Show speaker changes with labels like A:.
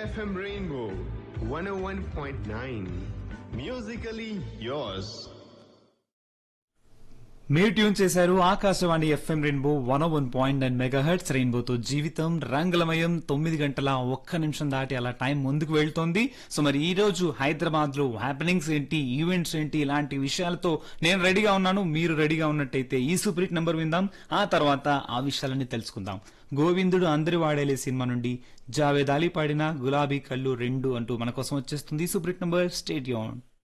A: FM Rainbow 101.9. Musically yours.
B: మీరు tune చేశారు Akashvani FM Rainbow one one point nine megahertz రెయిన్బోతో జీవితం రంగులమయం తొమ్మిది గంటల ఒక్క నిమిషం దాటి అలా టైం ముందుకు వెళ్తోంది సో మరి ఈ రోజు హైదరాబాద్ లో హ్యాపెనింగ్స్ ఏంటి ఈవెంట్స్ ఏంటి ఇలాంటి విషయాలతో నేను రెడీగా ఉన్నాను మీరు రెడీగా ఉన్నట్టయితే ఈ సూపర్ హిట్ నంబర్ విందాం ఆ తర్వాత ఆ విషయాలన్నీ తెలుసుకుందాం గోవిందుడు అందరి వాడేలే సినిమా నుండి జావేద్ అలీ పాడిన గులాబీ కళ్ళు రెండు అంటూ మన కోసం వచ్చేస్తుంది సూపర్ హిట్ నంబర్ స్టేడియం